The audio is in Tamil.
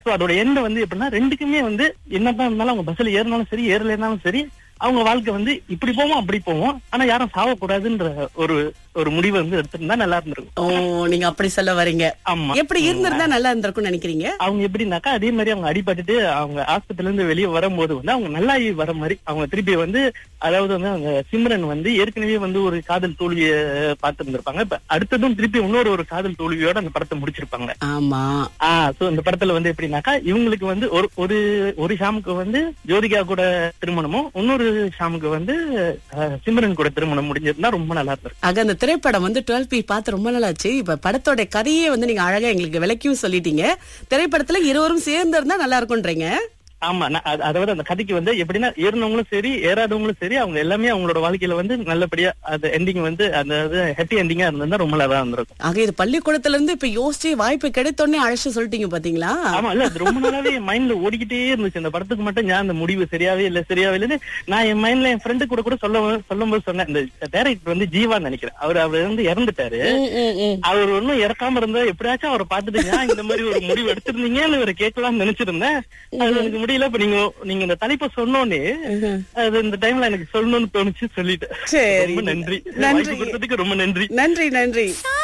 சோ அதோட எண்ட் வந்து எப்படின்னா ரெண்டுக்குமே வந்து என்னதான் இருந்தாலும் அவங்க பஸ்ல ஏறினாலும் சரி ஏறலைனாலும் சரி அவங்க வாழ்க்கை வந்து இப்படி போவோம் அப்படி போவோம் ஆனா யாரும் சாவக்கூடாதுன்ற ஒரு ஒரு முடிவை வந்து எடுத்திருந்தா நல்லா இருந்திருக்கும் ஓ நீங்க அப்படி சொல்ல வரீங்க ஆமா எப்படி இருந்திருந்தா நல்லா இருந்திருக்கும்னு நினைக்கிறீங்க அவங்க எப்படின்னாக்கா அதே மாதிரி அவங்க அடிபட்டுட்டு அவங்க ஆஸ்பத்திரில இருந்து வெளியே வரும்போது வந்து அவங்க நல்லாயி வர மாதிரி அவங்க திருப்பி வந்து அதாவது வந்து அவங்க சிம்ரன் வந்து ஏற்கனவே வந்து ஒரு காதல் தோல்வியை பார்த்திருந்திருப்பாங்க இப்ப அடுத்ததும் திருப்பி இன்னொரு ஒரு காதல் தோல்வியோட அந்த படத்தை முடிச்சிருப்பாங்க ஆமா ஆஹ் சோ இந்த படத்துல வந்து எப்படின்னாக்கா இவங்களுக்கு வந்து ஒரு ஒரு ஒரு ஷாமுக்கு வந்து ஜோதிகா கூட திருமணமும் இன்னொரு ஷாமுக்கு வந்து அஹ், சிம்ரன் கூட திருமணம் முடிஞ்சிருந்தா ரொம்ப நல்லா இருந்திருக்கும் ஆக அந்த திரைப்படம் வந்து டுவெல் பி பார்த்து ரொம்ப நாளாச்சு இப்ப படத்தோட கதையே வந்து நீங்க அழகா எங்களுக்கு விளக்கியும் சொல்லிட்டீங்க திரைப்படத்துல இருவரும் சேர்ந்து இருந்தா நல்லா இருக்கும்ன்றீங்க ஆமா நான் அத- அதாவது அந்த கதைக்கு வந்து எப்படின்னா ஏறினவங்களும் சரி ஏறாதவங்களும் சரி அவங்க எல்லாமே அவங்களோட வாழ்க்கையில வந்து நல்லபடியா அந்த எண்டிங் வந்து அந்த ஹாப்பி எண்டிங்கா இருந்திருந்தா ரொம்ப நல்லா இருந்திருக்கும் ஆக இது பள்ளிக்கூடத்துல இருந்து இப்ப யோசிச்சு வாய்ப்பு கிடைத்தோடனே அழைச்சு சொல்லிட்டீங்க பாத்தீங்களா ஆமா இல்ல அது ரொம்ப நாளாவே என் மைண்ட்ல ஓடிக்கிட்டே இருந்துச்சு அந்த படத்துக்கு மட்டும் ஞான் அந்த முடிவு சரியாவே இல்ல சரியாவே இல்லன்னு நான் என் மைண்ட்ல என் ஃப்ரெண்டு கூட கூட சொல்ல சொல்லும் போது சொன்னேன் இந்த டைரக்டர் வந்து ஜீவான்னு நினைக்கிறேன் அவர் அவர் வந்து இறந்துட்டாரு ம், ம், ம். அவர் ஒன்னும் இறக்காம இருந்தா எப்படியாச்சும் அவரை பாத்துட்டு "ஏன் இந்த மாதிரி ஒரு முடிவு எடுத்திருந்தீங்கன்னு இவரை கேட்கலாம்னு நினைச்சிருந்தேன் அது எனக்கு முடியல இப்ப நீங்க நீங்க இந்த தலைப்பை சொன்னோன்னே அது இந்த டைம்ல எனக்கு சொல்லணும்னு தோணுச்சு சொல்லிட்டேன் சரி ரொம்ப நன்றி நன்றி வாய்ப்பு கொடுத்ததுக்கு ரொம்ப நன்றி நன்றி நன்றி